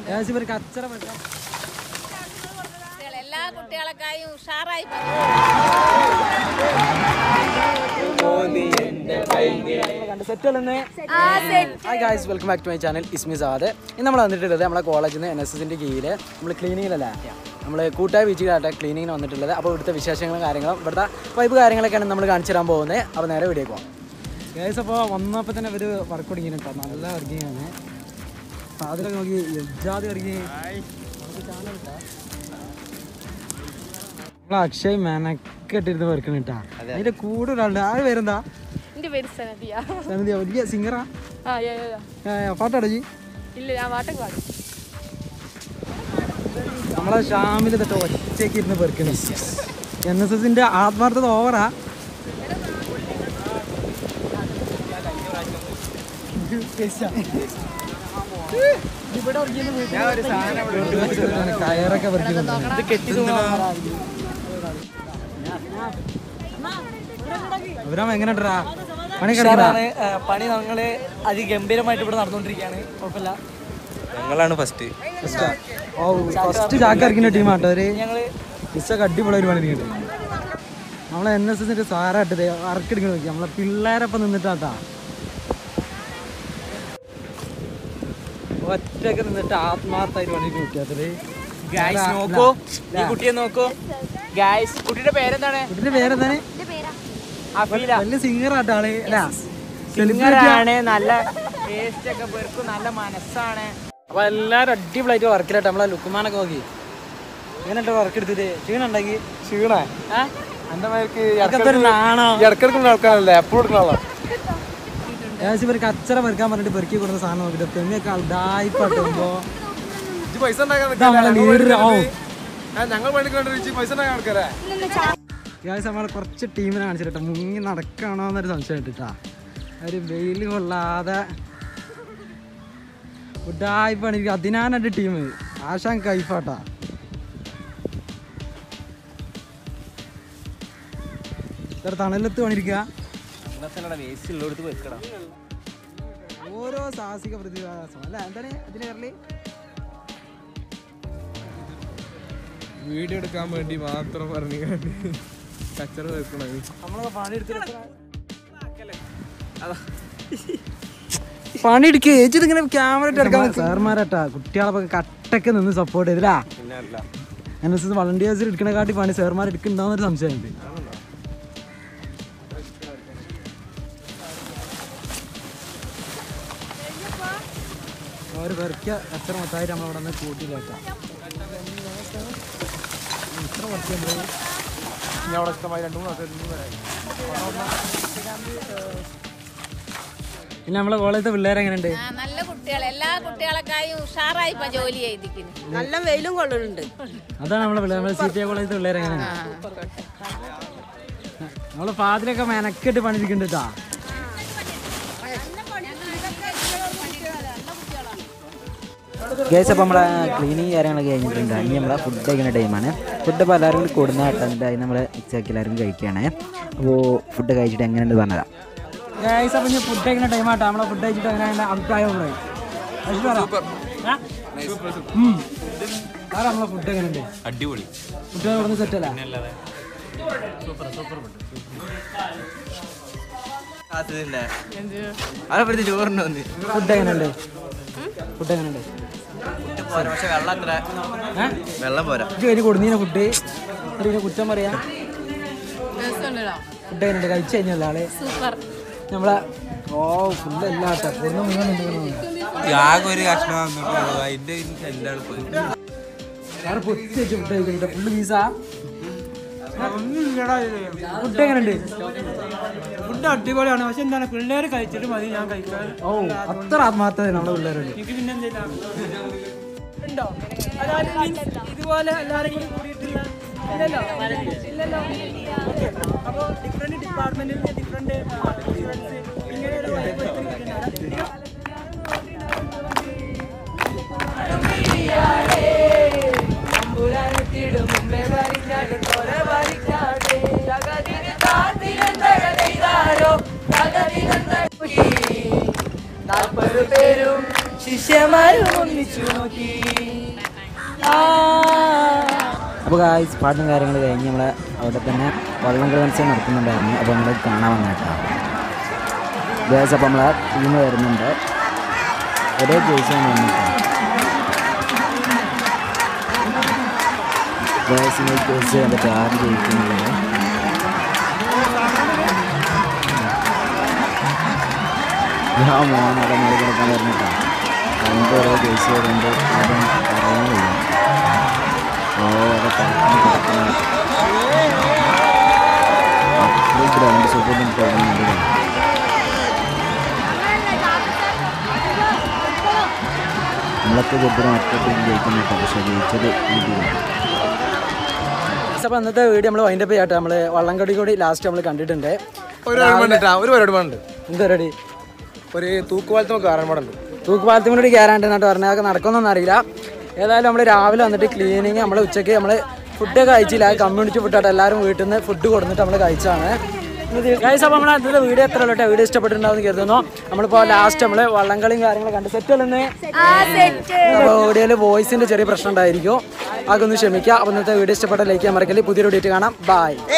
ഏകദേശം ഒരു കച്ചറ വെക്കാം എല്ലാ കുട്ടികളെക്കായും ഉഷാറായി hi guys welcome back to my channel Ismi Saad ഇന്ന് നമ്മൾ വന്നിട്ടുള്ളത് നമ്മളെ കോളേജിൽ നിന്ന് എൻ എസ് എസിൻ്റെ കീഴിൽ നമ്മൾ ക്ലീനിങ്ങിലല്ല നമ്മൾ കൂട്ടായ ബീച്ചിലാട്ടെ ക്ലീനിങ്ങിന് വന്നിട്ടുള്ളത് അപ്പോൾ ഇവിടുത്തെ വിശേഷങ്ങളും കാര്യങ്ങളും ഇവിടുത്തെ വൈബ് കാര്യങ്ങളൊക്കെയാണ് നമ്മൾ കാണിച്ചു തരാൻ പോകുന്നത് അപ്പോൾ നേരെ വീഡിയോ പോകാം ഗായ്സ് അപ്പോൾ വന്നപ്പോൾ തന്നെ ഒരു വർക്ക് തുടങ്ങിയിട്ടുണ്ട് കേട്ടോ നല്ല വർക്കിംഗ് ആണ് അപ്പോൾ അതിലൊക്കെ നോക്കി എജാതി വർക്കിംഗ് നമ്മൾ അക്ഷയ് മെനക്കെട്ടിരുന്ന് വർക്കണം കേട്ടാ അതിൻ്റെ കൂടെ ഒരാളുണ്ട് ആ പേരെന്താ എന്റെ പേര് സനദിയ സമിതി വലിയ സിംഗറാ ആ യാ, യാ, യാ. പാട്ടാടോ ജി ഇല്ല ഞാൻ പാട്ടൊക്കെ പാടും നമ്മളെ ഷാമിൽ തൊട്ട് ഒറ്റയ്ക്ക് ഇരുന്ന് പെറുക്കണേ എൻ എസ് എസിന്റെ ആത്മാർത്ഥത ഓവറാ കയറൊക്കെ അവരാ എങ്ങനെ പണി കിടക്കടാ പണി ഞങ്ങള് അതിഗംഭീരമായിട്ട് ഇവിടെ നടന്നുകൊണ്ടിരിക്കുകയാണ് കുഴപ്പമില്ല ഞങ്ങളാണ് ഫസ്റ്റ് ഓ ഫസ്റ്റ് ചാക്കിറക്കുന്ന ടീമാട്ടോ അവര് ഞങ്ങള് ഇസൊക്കെ അടിപൊളി ഒരു പണി എടുക്കുന്നുണ്ട് നമ്മളെ എൻ എസ് എസിന്റെ സാറായിട്ടത് അറക്കെടുക്കണ നോക്കി നമ്മളെ പിള്ളേരൊപ്പം നിന്നിട്ടാട്ടാ ഒറ്റക്ക് നിന്നിട്ട് ആത്മാർത്ഥമായിട്ട് പണി കിട്ടിയാത്തത് ഗായ്സ് നോക്കൂ ഈ കുട്ടിയെ നോക്കൂ ഗായ്സ് കുട്ടിയുടെ പേരെന്താണ് ഇതിന്റെ പേരെന്താണ് അഫീല വലിയ സിംഗർ ആട്ടോ ആള് അല്ല സിംഗറാണ് നല്ല ടേസ്റ്റ് ഒക്കെ പെർക്കും നല്ല മനസ്സാണ് അപ്പൊ എല്ലാരും അടിപൊളിയായിട്ട് വർക്കിലാട്ടെ നമ്മളെ ലുക്കുമാനൊക്കെ നോക്കി ഇങ്ങനെ വർക്ക് എടുത്തിട്ട് ക്ഷീണം ഉണ്ടാക്കി ക്ഷീണ എന്റെ മേലേക്ക് ഇതൊക്കെ ഒരു നാണോ ഇടക്കിടക്കുന്ന ആൾക്കാരല്ലേ എപ്പോഴും എടുക്കുന്ന ആളാ ഏകദേശം ഒരു കച്ചറ പെറുക്കാൻ പറഞ്ഞിട്ട് പെറുക്കി കൊടുക്കുന്ന സാധനം നോക്കിട്ട് പെണ്ണൊക്കെ ഡായിപ്പാട്ടുമ്പോ ഇജ്ജ് പൈസ ഉണ്ടാക്കാൻ ഇതാ നമ്മളെ leader. ഓ. ഞങ്ങൾ പണിക്ക് വേണ്ടി പൈസ ഉണ്ടാക്കാൻ ആൾക്കാരെ ഏകദേശം നമ്മളെ കുറച്ച് ടീമിനെ കാണിച്ചിട്ട് മുങ്ങി നടക്കണോ എന്നൊരു സംശയം ഇട്ടിട്ടാ ഒരു വെയിൽ കൊള്ളാതെ ഉഡായിപ്പാണ് എനിക്ക് അതിനാനായിട്ട് ടീം ആശാൻ കൈഫാട്ടാ ഇത്ര തണലത്ത് പണിയിരിക്കുക വേസ്റ്റ് ഉള്ളിടത്ത് വെക്കണം ഓരോ സാഹസിക പ്രതിഭാസം അല്ല എന്താണ് അതിന് പേരില് വീഡിയോ എടുക്കാൻ വേണ്ടി മാത്രം പറഞ്ഞു കച്ചറ വെക്കണത് നമ്മളൊക്കെ പണിയെടുത്തിട്ട് പണിയെടുക്കുക ചേച്ചി ഇങ്ങനെ ക്യാമറ എടുക്കാൻ സാർമാരട്ടാ കുട്ടികളെ കട്ടൊക്കെ നിന്ന് സപ്പോർട്ട് ചെയ്തില്ല പിന്നെ അല്ല എൻ എസ് എസ് വളണ്ടിയേഴ്സ് എടുക്കണ കാട്ടി പണി സാർമാർ എടുക്കണ്ടാവുന്നൊരു സംശയമുണ്ട് ഒരു പെറുക്കിയ എത്ര മൊത്തമായിട്ട് നമ്മളവിടെ നിന്ന് കൂട്ടിയിലേക്കാം ഇത്ര വർക്ക് ചെയ്യുമ്പോൾ ഞാൻ അവിടെ ഇഷ്ടമായി രണ്ടു മൂന്ന് ആൾക്കാർ പിന്നെ നമ്മളെ കോളേജത്തെ പിള്ളേരെ എങ്ങനെയുണ്ട് ആ, നല്ല കുട്ടികൾ എല്ലാ കുട്ടികളെക്കായും ഉഷാറായി ഇപ്പൊ ജോലി ചെയ്തിരിക്കുന്നു നല്ല വെയിലും കൊള്ളുന്നുണ്ട് അതാണ് നമ്മളെ പിള്ളേർ നമ്മളെ സി ടി എ കോളേജത്തെ പിള്ളേരെ എങ്ങനെയാണ് നമ്മളെ ഫാദിലൊക്കെ മെനക്കെട്ട് പണിയിരിക്കുന്നുണ്ട് കേട്ടാ ഗേസ് അപ്പോൾ നമ്മളെ ക്ലീനിങ് കാര്യങ്ങളൊക്കെ കഴിഞ്ഞിട്ടുണ്ട് ഇനി നമ്മളെ ഫുഡ് കഴിക്കുന്ന ടൈമാണ് ഫുഡ് ഇപ്പോൾ എല്ലാവരും കൂടി കൂടുന്ന കേട്ടോ അതിന് നമ്മൾ ഉച്ചയ്ക്ക് എല്ലാവരും കഴിക്കുകയാണ് അപ്പോൾ ഫുഡ് കഴിച്ചിട്ട് എങ്ങനെയുണ്ട് പറഞ്ഞുതരാം ഗൈസ് അപ്പം ഇനി ഫുഡ് കഴിക്കുന്ന ടൈം ആട്ടോ നമ്മളെ ഫുഡ് കഴിച്ചിട്ട് എങ്ങനെയാണ് അഭിപ്രായം പറയും ആരാ നമ്മളെ ഫുഡ് എങ്ങനെയുണ്ട് അടിപൊളി ഫുഡ് ഇവിടെ നിന്ന് സെറ്റ് അല്ല അതെപ്പറ്റി ചോറിന് വന്ന് ഫുഡ് എങ്ങനെയുണ്ട് ഫുഡ് എങ്ങനെയുണ്ട് പോരാ പക്ഷെ വെള്ളം അത്ര ഏഹ് വെള്ളം പോരാ ഇത് കഴിഞ്ഞ് കൊടുന്നീന ഫുഡ് ഇതിനെ കുറ്റം പറയാ ഫുഡ് എങ്ങനെയുണ്ട് കഴിച്ചു കഴിഞ്ഞല്ല ആള് സൂപ്പർ നമ്മളെ ഓ ഫുഡ് എല്ലാം ആട്ടോ ഒന്ന് മുഴുവൻ ഉണ്ട് ആകെ ഒരു കഷ്ണം വന്നിട്ടുള്ളൂ അതിന്റെ എന്താണ് പോയി വേറെ പൊത്തി വെച്ച് ഫുഡ് കഴിക്കട്ടെ ഫുള്ള് പീസാ ഫുഡ് എങ്ങനെയുണ്ട് ഫുഡ് അടിപൊളിയാണ് പക്ഷെ എന്താണ് പിള്ളേർ കഴിച്ചിട്ട് മതി ഞാൻ കഴിക്കാൻ ഓ അത്ര ആത്മാർത്ഥത നമ്മുടെ പിള്ളേരോട് എനിക്ക് പിന്നെ എന്തിനാ ഉണ്ടോ അതായത് means ഇതുപോലെ എല്ലാവരും കൂടി കൂടിയിട്ടുള്ള ഇല്ലല്ലോ ഇല്ലല്ലോ അപ്പോൾ ഡിഫറെന്റ് ഡിപ്പാർട്ട്മെന്റിൽ ഡിഫറെന്റ് ഇങ്ങനെയുള്ള vibe ഒത്തിരി ശിഷ്യന്മാരും ഒന്നിച്ചു നോക്കി അപ്പോൾ ഗായ്സ് പാട്ടും കാര്യങ്ങൾ കഴിഞ്ഞ് നമ്മൾ അവിടെ തന്നെ വള്ളം കളി മത്സരം നടത്തുന്നുണ്ടായിരുന്നു അപ്പോൾ നമ്മൾ കാണാൻ വന്ന കേട്ടോ ഗായ്സ് അപ്പോൾ നമ്മളെ ടീം വരുന്നുണ്ട് ഒരേ ജേഴ്സിയാണ് വന്നിട്ട് ഗായ്സിന് ജേഴ്സി കണ്ടിട്ട് ആര് ജയിക്കുന്നുള്ളത് ഞാൻ മോൻ അവിടെ മേലെ കിടക്കാൻ വരുന്നിട്ടാ അതിൻ്റെ ഓരോ ജേഴ്സി വരുന്നുണ്ട് അതും പറയാൻ കഴിയും ഓ അവിടെ കിടക്കുന്നു കിടക്കുന്നു അത്രയും ഗ്രൗണ്ട് സൂപ്പറിലും തുടങ്ങുന്നുണ്ട് നമ്മളൊക്കെ ഗബ്ബറും ഒറ്റ ടീം ജയിക്കുന്നുണ്ട് പക്ഷേ ജയിച്ചത് ഈ ടീം അപ്പോൾ ഇന്നത്തെ വീഡിയോ നമ്മൾ വൈൻഡപ്പ് ചെയ്യാട്ടെ നമ്മൾ വള്ളംകടി കൂടി ലാസ്റ്റ് നമ്മൾ കണ്ടിട്ടുണ്ട് ഒരു പരിപാടി ഉണ്ട് ട്ടാ, ഒരു പരിപാടി ഉണ്ട് എന്താ റെഡി ഒരു തൂക്കുപാലത്തിന് കാരണം പാടുണ്ട് തൂക്കുപാലത്തും കൂടി കയറാണ്ട് എന്നിട്ട് പറഞ്ഞാൽ അതൊക്കെ നടക്കുന്നൊന്നും അറിയില്ല ഏതായാലും നമ്മൾ രാവിലെ വന്നിട്ട് ക്ലീനിങ് നമ്മൾ ഉച്ചയ്ക്ക് നമ്മൾ ഫുഡ് കഴിച്ചില്ല കമ്മ്യൂണിറ്റി ഫുഡായിട്ട് എല്ലാവരും വീട്ടിൽ നിന്ന് ഫുഡ് കൊടുത്തിട്ട് നമ്മൾ കഴിച്ചാണ് ഗൈസ് അപ്പോൾ നമ്മൾ അതിൻ്റെ വീഡിയോ എത്ര ഉള്ളട്ടെ വീഡിയോ ഇഷ്ടപ്പെട്ടിട്ടുണ്ടാവും കരുതുന്നു നമ്മളിപ്പോൾ ലാസ്റ്റ് നമ്മൾ വള്ളംകളിയും കാര്യങ്ങളും കണ്ട് സെറ്റ് അല്ലെന്ന് അപ്പോൾ വീഡിയോയിൽ വോയിസിൻ്റെ ചെറിയ പ്രശ്നം ഉണ്ടായിരിക്കും അതൊക്കെ ഒന്ന് ക്ഷമിക്കുക അപ്പോൾ ഇന്നത്തെ വീഡിയോ ഇഷ്ടപ്പെട്ട ലൈക്ക് ചെയ്യാൻ മറക്കല്ലേ പുതിയൊരു വീഡിയോ കാണാം ബൈ